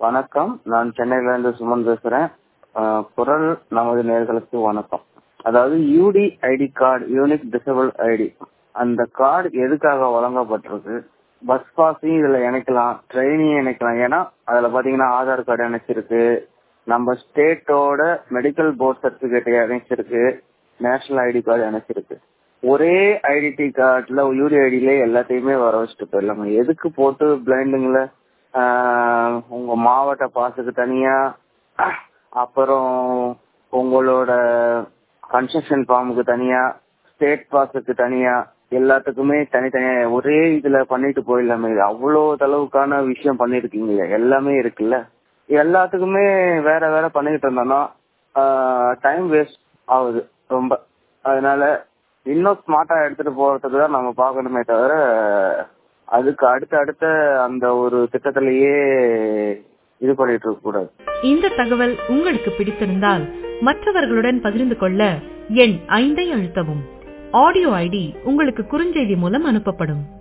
வணக்கம் நான் சென்னையிலேருந்து சுமன் பேசுகிறேன் குரல் நமது நேர்களுக்கு வணக்கம் அதாவது UD ID card unique disable ID அந்த கார்டு எதுக்காக வழங்கப்பட்டிருக்கு பஸ் பாஸையும் இதில் இணைக்கலாம் ட்ரெயினையும் இணைக்கலாம் ஏன்னா அதில் பார்த்தீங்கன்னா ஆதார் கார்டு இணைச்சிருக்கு நம்ம ஸ்டேட்டோட மெடிக்கல் போர்ட் சர்டிஃபிகேட் இணைச்சிருக்கு நேஷனல் ஐடி கார்டு இணைச்சிருக்கு ஒரே ஐடென்டி கார்டில் யூடி ஐடியில எல்லாத்தையுமே வர வச்சுட்டு போயிடலாமா எதுக்கு போட்டு பிளைண்டுங்கள உங்க மாவட்ட பாஸுக்கு தனியா அப்புறம் உங்களோட கன்ஸ்ட்ரக்ஷன் ஃபார்முக்கு தனியா ஸ்டேட் பாஸுக்கு தனியா எல்லாத்துக்குமே தனித்தனியா ஒரே இதுல பண்ணிட்டு போயிடலாமே இது அவ்வளோ அளவுக்கான விஷயம் பண்ணிருக்கீங்களே எல்லாமே இருக்குல்ல எல்லாத்துக்குமே வேற வேற பண்ணிக்கிட்டு இருந்தோம்னா டைம் வேஸ்ட் ஆகுது ரொம்ப அதனால இன்னும் ஸ்மார்ட்டா எடுத்துட்டு போறதுக்கு தான் நம்ம பார்க்கணுமே தவிர அதுக்கு அடுத்த அடுத்த அந்த ஒரு திட்டத்திலேயே இது பண்ணிட்டு இருக்க கூடாது இந்த தகவல் உங்களுக்கு பிடித்திருந்தால் மற்றவர்களுடன் பகிர்ந்து கொள்ள எண் ஐந்தை அழுத்தவும் ஆடியோ ஐடி உங்களுக்கு குறுஞ்செய்தி மூலம் அனுப்பப்படும்